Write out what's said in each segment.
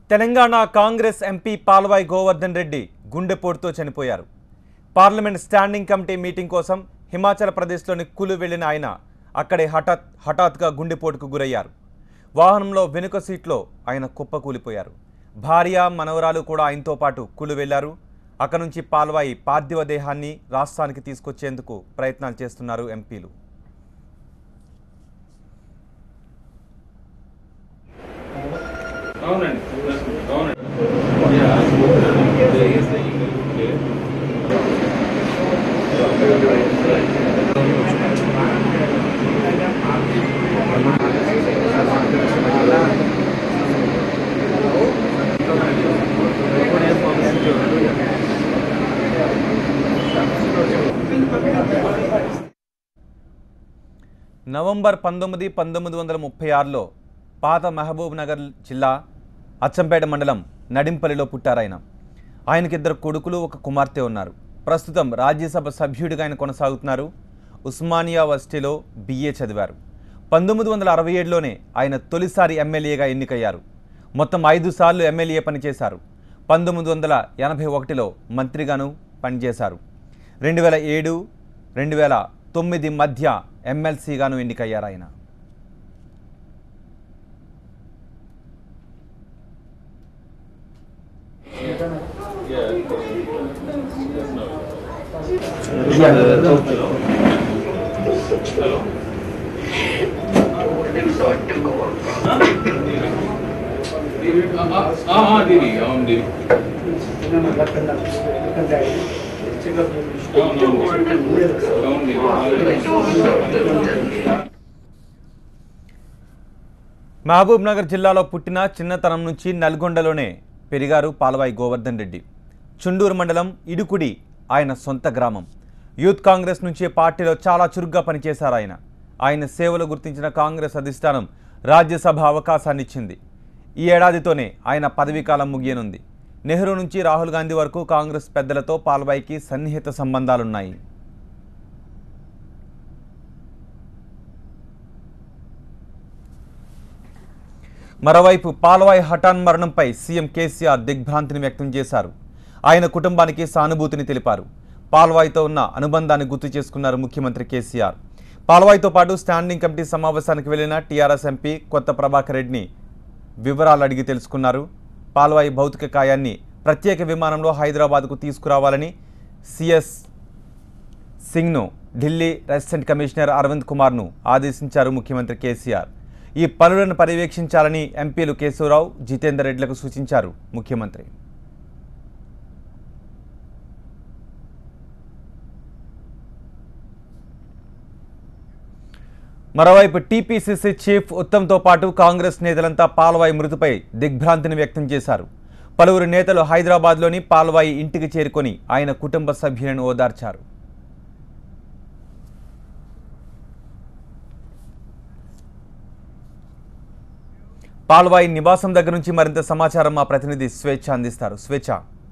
Telangana Congress MP Palvai Govardhan Reddy గుండెపోటుతో చనిపోయారు parliament standing committee meeting కోసం హిమాచల్ ప్రదేశ్లోని కులు వెళ్లిన ఆయన అక్కడే హఠాత్ హఠాత్గా గుండెపోటుకు గురయ్యారు వాహనంలో వెనుక సీట్లో ఆయన కుప్పకూలిపోయారు భార్య మనవరాలు కూడా ఆయనతో పాటు కులు వెళ్లారు అక్కడి నుంచి పాల్వాయి పార్థివ దేహాన్ని రాష్ట్రానికి తీసుకొచ్చేందుకు ప్రయత్నాలు చేస్తున్నారు ఎంపీలు అవునండి అవునండి నవంబర్ పంతొమ్మిది పంతొమ్మిది వందల ముప్పై ఆరులో పాత మహబూబ్ నగర్ జిల్లా అచ్చంపేట మండలం నడింపల్లిలో పుట్టారాయన ఆయనకిద్దరు కొడుకులు ఒక కుమార్తె ఉన్నారు ప్రస్తుతం రాజ్యసభ సభ్యుడిగా ఆయన కొనసాగుతున్నారు ఉస్మానియా వర్సిటీలో బిఏ చదివారు పంతొమ్మిది వందల అరవై ఏడులోనే ఆయన తొలిసారి ఎమ్మెల్యేగా ఎన్నికయ్యారు మొత్తం ఐదు సార్లు ఎమ్మెల్యే పనిచేశారు పంతొమ్మిది వందల ఎనభై ఒకటిలో మంత్రిగాను పనిచేశారు రెండు వేల ఏడు రెండు వేల తొమ్మిది మధ్య ఎమ్మెల్సీగాను ఎన్నికయ్యారు ఆయన దీది అవును దీది అవును మహబూబ్ నగర్ జిల్లాలో పుట్టిన చిన్నతనం నుంచి నల్గొండలోనే పెరిగారు పాలవాయి గోవర్ధన్ రెడ్డి చుండూరు మండలం ఇడుకుడి ఆయన సొంత గ్రామం యూత్ కాంగ్రెస్ నుంచి పార్టీలో చాలా చురుగ్గా పనిచేశారు ఆయన ఆయన సేవలు గుర్తించిన కాంగ్రెస్ అధిష్టానం రాజ్యసభ అవకాశాన్ని ఇచ్చింది ఈ ఏడాదితోనే ఆయన పదవీకాలం ముగియనుంది నెహ్రూ నుంచి రాహుల్ గాంధీ వరకు కాంగ్రెస్ పెద్దలతో పాల్వాయికి సన్నిహిత సంబంధాలున్నాయి మరోవైపు పాల్వాయి హఠాన్ మరణంపై సీఎం కేసీఆర్ దిగ్భ్రాంతిని వ్యక్తం చేశారు ఆయన కుటుంబానికి సానుభూతిని తెలిపారు పాల్వాయితో ఉన్న అనుబంధాన్ని గుర్తు చేసుకున్నారు ముఖ్యమంత్రి కేసీఆర్ పాల్వాయితో పాటు స్టాండింగ్ కమిటీ సమావేశానికి వెళ్లిన టీఆర్ఎస్ ఎంపీ కొత్త ప్రభాకర్ రెడ్డిని వివరాలు అడిగి తెలుసుకున్నారు పాల్వాయి భౌతిక కాయాన్ని ప్రత్యేక విమానంలో హైదరాబాద్కు తీసుకురావాలని సిఎస్ సింగ్ను ఢిల్లీ రెసిడెంట్ కమిషనర్ అరవింద్ కుమార్ను ఆదేశించారు ముఖ్యమంత్రి కేసీఆర్ ఈ పనులను పర్యవేక్షించాలని ఎంపీలు కేశవరావు జితేందర్ రెడ్డిలకు సూచించారు ముఖ్యమంత్రి మరోవైపు టీపీసీసీ చీఫ్ ఉత్తమ్తో పాటు కాంగ్రెస్ నేతలంతా పాల్వాయి మృతిపై దిగ్భ్రాంతిని వ్యక్తం చేశారు పలువురు నేతలు హైదరాబాద్లోని పాల్వాయి ఇంటికి చేరుకొని ఆయన కుటుంబ సభ్యులను ఓదార్చారు పాల్వాయి నివాసం దగ్గర నుంచి మరింత సమాచారం మా ప్రతినిధి స్వేచ్ఛ అందిస్తారు స్వేచ్ఛ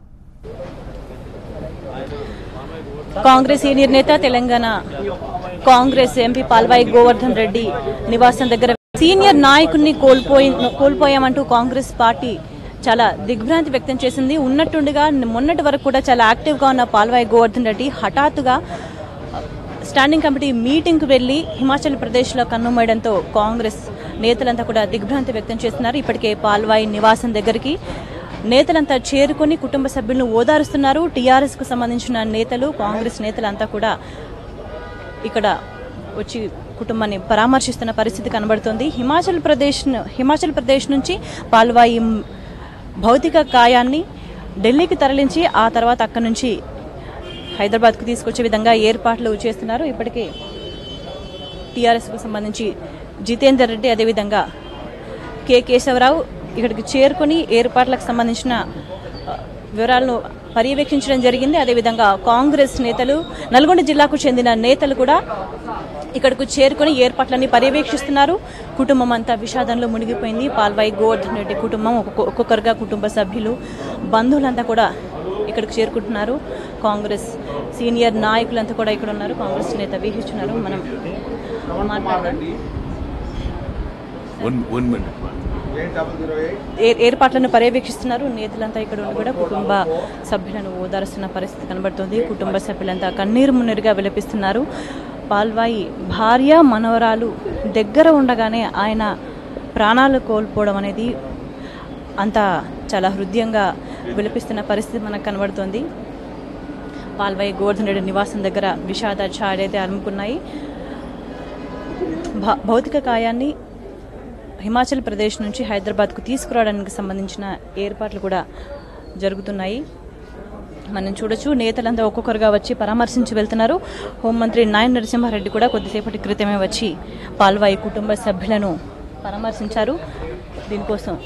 కాంగ్రెస్ సీనియర్ నేత తెలంగాణ కాంగ్రెస్ ఎంపీ పాల్వాయి గోవర్ధన్ రెడ్డి నివాసం దగ్గర సీనియర్ నాయకుడిని కోల్పోయి కోల్పోయామంటూ కాంగ్రెస్ పార్టీ చాలా దిగ్భ్రాంతి వ్యక్తం చేసింది ఉన్నట్టుండిగా మొన్నటి వరకు కూడా చాలా యాక్టివ్గా ఉన్న పాల్వాయి గోవర్ధన్ రెడ్డి హఠాత్తుగా స్టాండింగ్ కమిటీ మీటింగ్కు వెళ్లి హిమాచల్ ప్రదేశ్లో కన్నుమూయడంతో కాంగ్రెస్ నేతలంతా కూడా దిగ్భ్రాంతి వ్యక్తం చేస్తున్నారు ఇప్పటికే పాల్వాయి నివాసం దగ్గరికి నేతలంతా చేరుకొని కుటుంబ సభ్యులను ఓదారుస్తున్నారు టీఆర్ఎస్కు సంబంధించిన నేతలు కాంగ్రెస్ నేతలంతా కూడా ఇక్కడ వచ్చి కుటుంబాన్ని పరామర్శిస్తున్న పరిస్థితి కనబడుతోంది హిమాచల్ ప్రదేశ్ హిమాచల్ ప్రదేశ్ నుంచి పాల్వాయి భౌతిక కాయాన్ని ఢిల్లీకి తరలించి ఆ తర్వాత అక్కడి నుంచి హైదరాబాద్కు తీసుకొచ్చే విధంగా ఏర్పాట్లు చేస్తున్నారు ఇప్పటికే టీఆర్ఎస్కు సంబంధించి జితేందర్ రెడ్డి అదేవిధంగా కె కేశవరావు ఇక్కడికి చేరుకొని ఏర్పాట్లకు సంబంధించిన ఆ, వివరాలను పర్యవేక్షించడం జరిగింది అదేవిధంగా కాంగ్రెస్ నేతలు నల్గొండ జిల్లాకు చెందిన నేతలు కూడా ఇక్కడకు చేరుకొని ఏర్పాట్లన్నీ పర్యవేక్షిస్తున్నారు కుటుంబం అంతా విషాదంలో మునిగిపోయింది పాల్వాయి గోవర్ధన్ రెడ్డి కుటుంబం ఒక్కొక్క- ఒక్కొక్కరుగా కుటుంబ సభ్యులు బంధువులంతా కూడా ఇక్కడికి చేరుకుంటున్నారు కాంగ్రెస్ సీనియర్ నాయకులంతా కూడా ఇక్కడ ఉన్నారు కాంగ్రెస్ నేత వీహిస్తున్నారు మనం మాట్లాడదాం One, one minute. ఏ- ఏర్పాట్లను పర్యవేక్షిస్తున్నారు నేతలంతా ఇక్కడ ఉండి కూడా కుటుంబ సభ్యులను ఓదారుస్తున్న పరిస్థితి కనబడుతుంది కుటుంబ సభ్యులంతా కన్నీరు మున్నీరుగా విలపిస్తున్నారు పాల్వాయి భార్య మనవరాలు దగ్గర ఉండగానే ఆయన ప్రాణాలు కోల్పోవడం అనేది అంత చాలా హృదయంగా విలపిస్తున్న పరిస్థితి మనకు కనబడుతోంది పాల్వాయి గోవర్ధన్ రెడ్డి నివాసం దగ్గర విషాద ఛాయలైతే అలుముకున్నాయి భ- భౌతిక కాయాన్ని హిమాచల్ ప్రదేశ్ నుంచి హైదరాబాద్కు తీసుకురావడానికి సంబంధించిన ఏర్పాట్లు కూడా జరుగుతున్నాయి మనం చూడొచ్చు నేతలంతా ఒక్కొక్కరుగా వచ్చి పరామర్శించి వెళ్తున్నారు హోంమంత్రి నాయన్ నరసింహారెడ్డి కూడా కొద్దిసేపటి క్రితమే వచ్చి పాల్వాయి కుటుంబ సభ్యులను పరామర్శించారు దీనికోసం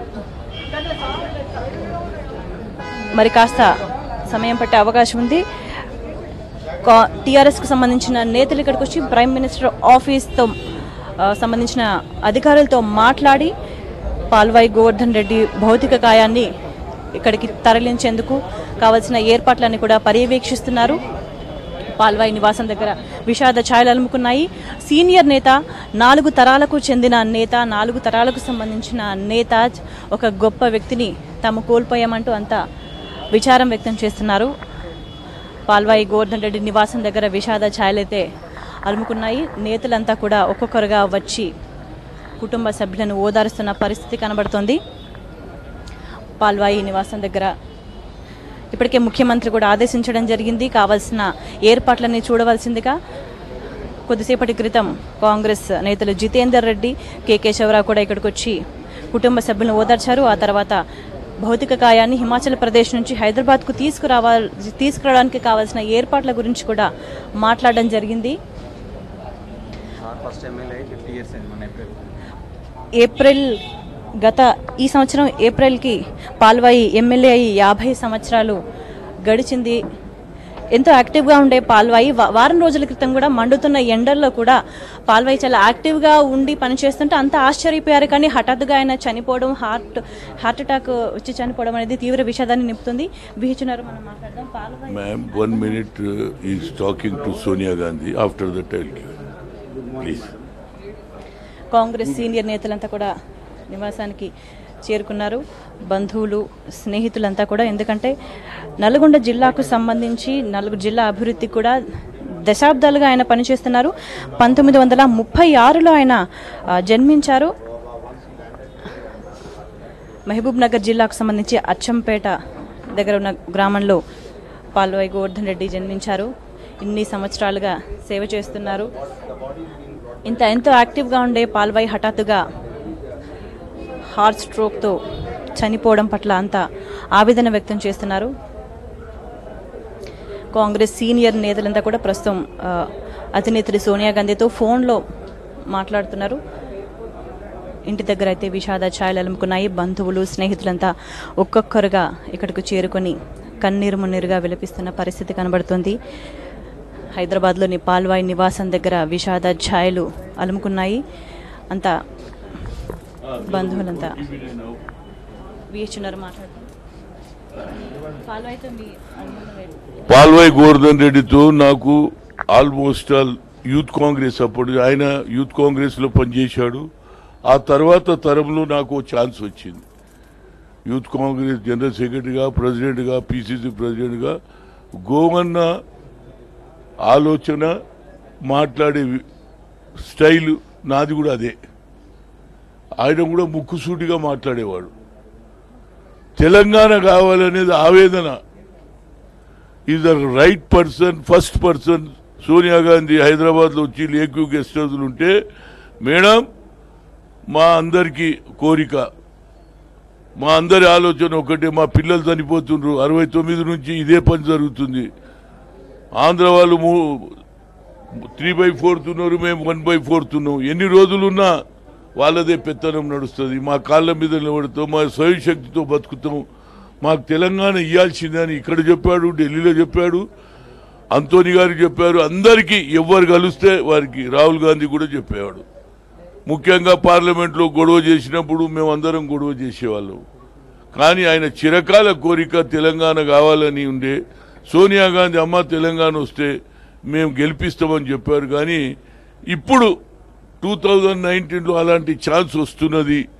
మరి కాస్త సమయం పట్టే అవకాశం ఉంది కా- టీఆర్ఎస్కు సంబంధించిన నేతలు ఇక్కడికి వచ్చి ప్రైమ్ మినిస్టర్ ఆఫీస్తో ఆ, సంబంధించిన అధికారులతో మాట్లాడి పాల్వాయి గోవర్ధన్ రెడ్డి భౌతిక కాయాన్ని ఇక్కడికి తరలించేందుకు కావలసిన ఏర్పాట్లన్నీ కూడా పర్యవేక్షిస్తున్నారు పాల్వాయి నివాసం దగ్గర విషాద ఛాయలు అలుముకున్నాయి సీనియర్ నేత నాలుగు తరాలకు చెందిన నేత నాలుగు తరాలకు సంబంధించిన నేత ఒక గొప్ప వ్యక్తిని తాము కోల్పోయామంటూ అంతా విచారం వ్యక్తం చేస్తున్నారు పాల్వాయి గోవర్ధన్ రెడ్డి నివాసం దగ్గర విషాద ఛాయలైతే అలుముకున్నాయి నేతలంతా కూడా ఒక్కొక్కరుగా వచ్చి కుటుంబ సభ్యులను ఓదారుస్తున్న పరిస్థితి కనబడుతోంది పాల్వాయి నివాసం దగ్గర ఇప్పటికే ముఖ్యమంత్రి కూడా ఆదేశించడం జరిగింది కావాల్సిన ఏర్పాట్లన్నీ చూడవలసిందిగా కొద్దిసేపటి క్రితం కాంగ్రెస్ నేతలు జితేందర్ రెడ్డి కె కేశవరావు కూడా ఇక్కడికి వచ్చి కుటుంబ సభ్యులను ఓదార్చారు ఆ తర్వాత భౌతిక కాయాన్ని హిమాచల్ ప్రదేశ్ నుంచి హైదరాబాద్కు తీసుకురావాలి తీసుకురావడానికి కావాల్సిన ఏర్పాట్ల గురించి కూడా మాట్లాడడం జరిగింది sir first MLA fifty years అయింది మన ఏప్రిల్ ఏప్రిల్ గత ఈ సంవత్సరం ఏప్రిల్కి పాల్వాయి ఎమ్మెల్యే అయి యాభై సంవత్సరాలు గడిచింది ఎంతో యాక్టివ్గా ఉండే పాల్వాయి వా- వారం రోజుల క్రితం కూడా మండుతున్న ఎండల్లో కూడా పాల్వాయి చాలా యాక్టివ్గా ఉండి పనిచేస్తుంటే అంత ఆశ్చర్యపోయారు కానీ హఠాత్తుగా ఆయన చనిపోవడం హార్ట్ హార్ట్ అటాక్ వచ్చి చనిపోవడం అనేది తీవ్ర విషాదాన్ని నింపుతుంది బిహెచ్ఎన్ఆర్ మనం మాట్లాడదాం Palvai Ma'am, one minute uh, is talking to Sonia Gandhi. After that, I will give. Please. Congress senior నేతలంతా కూడా నివాసానికి చేరుకున్నారు బంధువులు స్నేహితులంతా కూడా ఎందుకంటే నల్గొండ జిల్లాకు సంబంధించి నలుగు జిల్లా అభివృద్ధి కూడా దశాబ్దాలుగా ఆయన పనిచేస్తున్నారు పంతొమ్మిది వందల ముప్పై ఆరులో ఆయన ఆ, జన్మించారు మహబూబ్ నగర్ జిల్లాకు సంబంధించి అచ్చంపేట దగ్గర ఉన్న గ్రామంలో పాల్వాయి గోవర్ధన్ రెడ్డి జన్మించారు ఇన్ని సంవత్సరాలుగా సేవ చేస్తున్నారు ఇంత ఎంతో యాక్టివ్గా ఉండే పాల్వాయి హఠాత్తుగా హార్ట్ స్ట్రోక్తో చనిపోవడం పట్ల అంతా ఆవేదన వ్యక్తం చేస్తున్నారు కాంగ్రెస్ సీనియర్ నేతలంతా కూడా ప్రస్తుతం ఆ, అధినేత్రి సోనియా గాంధీతో ఫోన్లో మాట్లాడుతున్నారు ఇంటి దగ్గర అయితే విషాద ఛాయలు అలుముకున్నాయి బంధువులు స్నేహితులంతా ఒక్కొక్కరుగా ఇక్కడికి చేరుకొని కన్నీరు మున్నీరుగా విలపిస్తున్న పరిస్థితి కనబడుతుంది హైదరాబాద్లోని పాల్వాయి నివాసం దగ్గర విషాద ఛాయలు అలుముకున్నాయి అంతా బంధువులంతా విహెచ్చున్నారు మాట్లాడుతున్నారు పాల్వాయితో మీ అనుబంధం ఏంటి? పాల్వాయి గోవర్ధన్ రెడ్డితో నాకు ఆల్మోస్ట్ ఆల్ యూత్ కాంగ్రెస్ అప్పుడు ఆయన యూత్ కాంగ్రెస్ లో పనిచేశాడు ఆ తర్వాత తరంలో నాకు ఓ ఛాన్స్ వచ్చింది యూత్ కాంగ్రెస్ జనరల్ సెక్రటరీగా ప్రెసిడెంట్గా పిసిసి ప్రెసిడెంట్గా గోవన్న ఆలోచన మాట్లాడే వి- స్టైల్ నాది కూడా అదే ఆయన కూడా ముక్కుసూటిగా మాట్లాడేవాడు తెలంగాణ కావాలనేది ఆవేదన is the right person first person Sonia Gandhi హైదరాబాద్లో వచ్చి లేక్యూ గెస్ట్ హౌస్లు ఉంటే మేడం మా అందరికీ కోరిక మా అందరి ఆలోచన ఒకటే మా పిల్లలు చనిపోతుండ్రు అరవై తొమ్మిది నుంచి ఇదే పని జరుగుతుంది ఆంధ్ర వాళ్ళు త్రీ బై ఫోర్త్ ఉన్నారు మేము వన్ బై ఫోర్త్ ఉన్నాం ఎన్ని రోజులున్నా వాళ్ళదే పెత్తనం నడుస్తుంది మా కాళ్ళ మీద నిలబడతాం మా స్వయం శక్తితో బతుకుతాం మాకు తెలంగాణ ఇవ్వాల్సిందే అని ఇక్కడ చెప్పాడు ఢిల్లీలో చెప్పాడు అంతోని గారు చెప్పారు అందరికీ ఎవరు కలిస్తే వారికి రాహుల్ గాంధీ కూడా చెప్పేవాడు ముఖ్యంగా పార్లమెంట్లో గొడవ చేసినప్పుడు మేమందరం గొడవ చేసేవాళ్ళం కానీ ఆయన చిరకాల కోరిక తెలంగాణ కావాలని ఉండే సోనియా గాంధీ అమ్మ తెలంగాణ వస్తే మేము గెలిపిస్తామని చెప్పారు కానీ ఇప్పుడు టూ థౌజండ్ నైన్టీన్లో అలాంటి ఛాన్స్ వస్తున్నది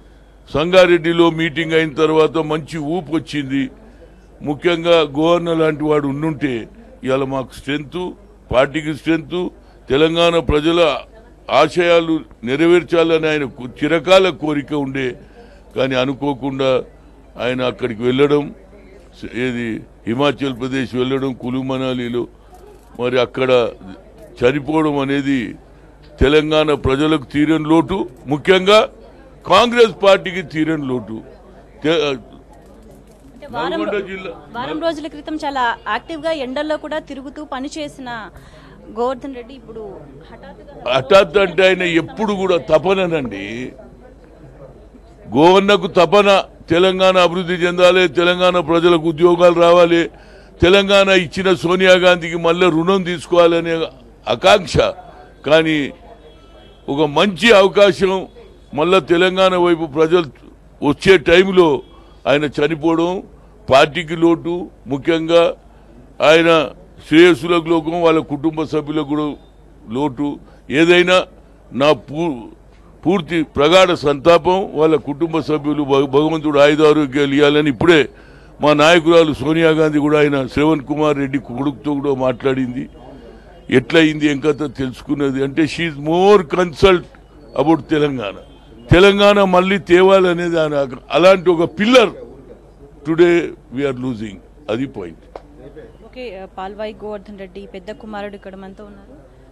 సంగారెడ్డిలో మీటింగ్ అయిన తర్వాత మంచి ఊపు వచ్చింది ముఖ్యంగా గవర్నర్ లాంటి వాడు ఉండుంటే ఇవాళ మాకు స్ట్రెంత్ పార్టీకి స్ట్రెంత్ తెలంగాణ ప్రజల ఆశయాలు నెరవేర్చాలని ఆయన కు- చిరకాల కోరిక ఉండే కానీ అనుకోకుండా ఆయన అక్కడికి వెళ్ళడం స- ఏది హిమాచల్ ప్రదేశ్ వెళ్ళడం కులు మనాలిలో మరి అక్కడ చనిపోవడం అనేది తెలంగాణ ప్రజలకు తీరని లోటు ముఖ్యంగా కాంగ్రెస్ పార్టీకి తీరని లోటు తె- అంటే వారం నల్గొండ జిల్లా వారం రోజుల క్రితం చాలా యాక్టివ్ గా ఎండల్లో కూడా తిరుగుతూ పనిచేసిన గోవర్ధన్ రెడ్డి ఇప్పుడు హఠాత్తుగా హఠాత్ అంటే ఆయన ఎప్పుడు కూడా తపననండి గోవన్నకు తపన తెలంగాణ అభివృద్ధి చెందాలి తెలంగాణ ప్రజలకు ఉద్యోగాలు రావాలి తెలంగాణ ఇచ్చిన సోనియా గాంధీకి మళ్ళీ రుణం తీసుకోవాలనే ఆకాంక్ష కానీ ఒక మంచి అవకాశం మళ్ళా తెలంగాణ వైపు ప్రజలు వచ్చే టైంలో ఆయన చనిపోవడం పార్టీకి లోటు ముఖ్యంగా ఆయన శ్రేయస్సులకు లోకం వాళ్ళ కుటుంబ సభ్యులకు కూడా లోటు ఏదైనా నా పూ పూర్తి ప్రగాఢ సంతాపం వాళ్ళ కుటుంబ సభ్యులు భగ- భగవంతుడు ఆయుధారోగ్యాలు ఇవ్వాలని ఇప్పుడే మా నాయకురాలు సోనియా గాంధీ కూడా ఆయన శ్రవణ్ కుమార్ రెడ్డి కొడుకుతో కూడా మాట్లాడింది ఎట్లయింది ఏం కథ తెలుసుకున్నది అంటే షీఈ్ more consult about Telangana Telangana మళ్ళీ తేవాలనేది ఆయన అలాంటి ఒక పిల్లర్ టుడే వీఆర్ లూజింగ్ అది పాయింట్ ఓకే పాల్వాయి గోవర్ధన్ రెడ్డి పెద్ద కుమారుడు ఇక్కడ మనతో ఉన్నారు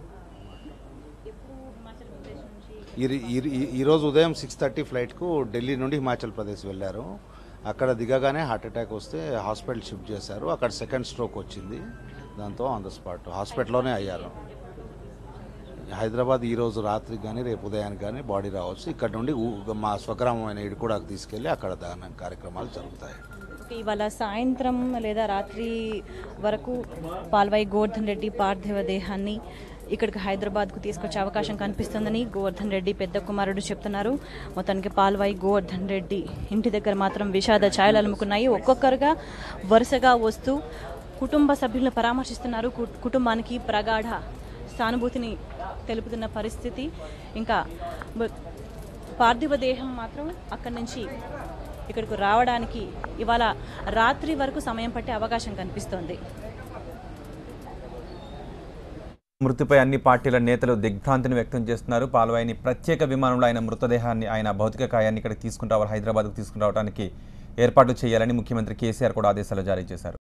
ఎప్పుడు హిమాచల్ ప్రదేశ్ నుంచి ఈ ఈ- ఈ- ఈరోజు ఉదయం సిక్స్ థర్టీ ఫ్లైట్కు ఢిల్లీ నుండి హిమాచల్ ప్రదేశ్ వెళ్ళారు అక్కడ దిగగానే హార్ట్ అటాక్ వస్తే హాస్పిటల్ షిఫ్ట్ చేశారు అక్కడ సెకండ్ స్ట్రోక్ వచ్చింది దాంతో ఆన్ ద స్పాట్ హాస్పిటల్లోనే అయ్యారు హైదరాబాద్ ఈ రోజు రాత్రికి కానీ రేపు ఉదయానికి కానీ బాడీ రావచ్చు ఇక్కడ నుండి ఊ- మా స్వగ్రామమైన ఇడుకూడకు తీసుకెళ్ళి అక్కడ దహన కార్యక్రమాలు జరుగుతాయి ఓకే, ఇవాళ సాయంత్రం లేదా రాత్రి వరకు పాల్వాయి గోవర్ధన్ రెడ్డి పార్థివ దేహాన్ని ఇక్కడికి హైదరాబాద్కు తీసుకొచ్చే అవకాశం కనిపిస్తుందని గోవర్ధన్ రెడ్డి పెద్ద కుమారుడు చెప్తున్నారు మొత్తానికి పాల్వాయి గోవర్ధన్ రెడ్డి ఇంటి దగ్గర మాత్రం విషాద ఛాయలు అలుముకున్నాయి ఒక్కొక్కరుగా వరుసగా వస్తూ కుటుంబ సభ్యులను పరామర్శిస్తున్నారు కు- కుటుంబానికి ప్రగాఢ సానుభూతిని తెలుపుతున్న పరిస్థితి ఇంకా బ- పార్థివ దేహం మాత్రం అక్కడి నుంచి ఇక్కడికి రావడానికి ఇవాళ రాత్రి వరకు సమయం పట్టే అవకాశం కనిపిస్తోంది మృతిపై అన్ని పార్టీల నేతలు దిగ్భ్రాంతిని వ్యక్తం చేస్తున్నారు పాల్వాయిని ప్రత్యేక విమానంలో ఆయన మృతదేహాన్ని ఆయన భౌతిక కాయాన్ని ఇక్కడ తీసుకుని రావాలి హైదరాబాద్కు తీసుకుని రావడానికి ఏర్పాట్లు చేయాలని ముఖ్యమంత్రి కేసీఆర్ కూడా ఆదేశాలు జారీ చేశారు